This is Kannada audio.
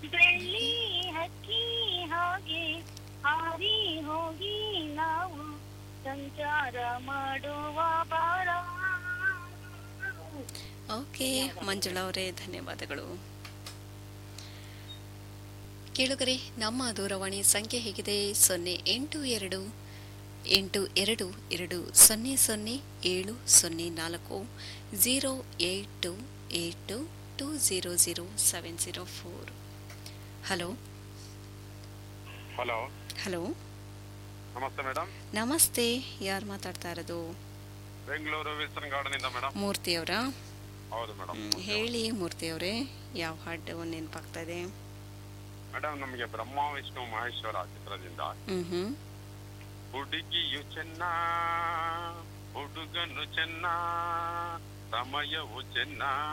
ಬೆಳ್ಳಿ ಹಕ್ಕಿ ಹಾಗೆ ಹಾರಿ ಹೋಗಿ ನಾವು ಸಂಚಾರ ಮಾಡುವ ಬಾರ ಓಕೆ ಮಂಜುಳಾ ಅವರೇ ಧನ್ಯವಾದಗಳು ಕೇಳುಗರೆ ನಮ್ಮ ದೂರವಾಣಿ ಸಂಖ್ಯೆ ಹೇಗಿದೆ ಸೊನ್ನೆ ಎಂಟು ಎರಡು ಎಂಟು ಎರಡು ಎರಡು ಸೊನ್ನೆ ಸೊನ್ನೆ ಏಳು ಸೊನ್ನೆ ನಾಲ್ಕು zero eight two eight two two zero zero seven zero four hello hello hello ನಮಸ್ತೆ ಮೇಡಮ್ ನಮಸ್ತೆ ಯಾರು ಮಾತಾಡ್ತಾ ಇರೋದು ಬೆಂಗಳೂರು ವಿಲ್ಸನ್ ಗಾರ್ಡನ್ ಇಂದ ಮೇಡಮ್ ಮೂರ್ತಿ ಅವರಾ ಹೌದು ಮೇಡಮ್ ಹೇಳಿ ಮೂರ್ತಿ ಅವರೇ ಯಾವ ಹಾಡು ನೆನಪಾಗ್ತಾ ಇದೆ ಮೇಡಮ್ ನಮಗೆ ಬ್ರಹ್ಮ ವಿಷ್ಣು ಮಹೇಶ್ವರ ಚಿತ್ರದಿಂದ ಹ್ಞೂ ಹ್ಞೂ ಹುಡುಗಿಯು ಚೆನ್ನ ಹುಡುಗನು ಚೆನ್ನ ಸಮಯವು ಚೆನ್ನ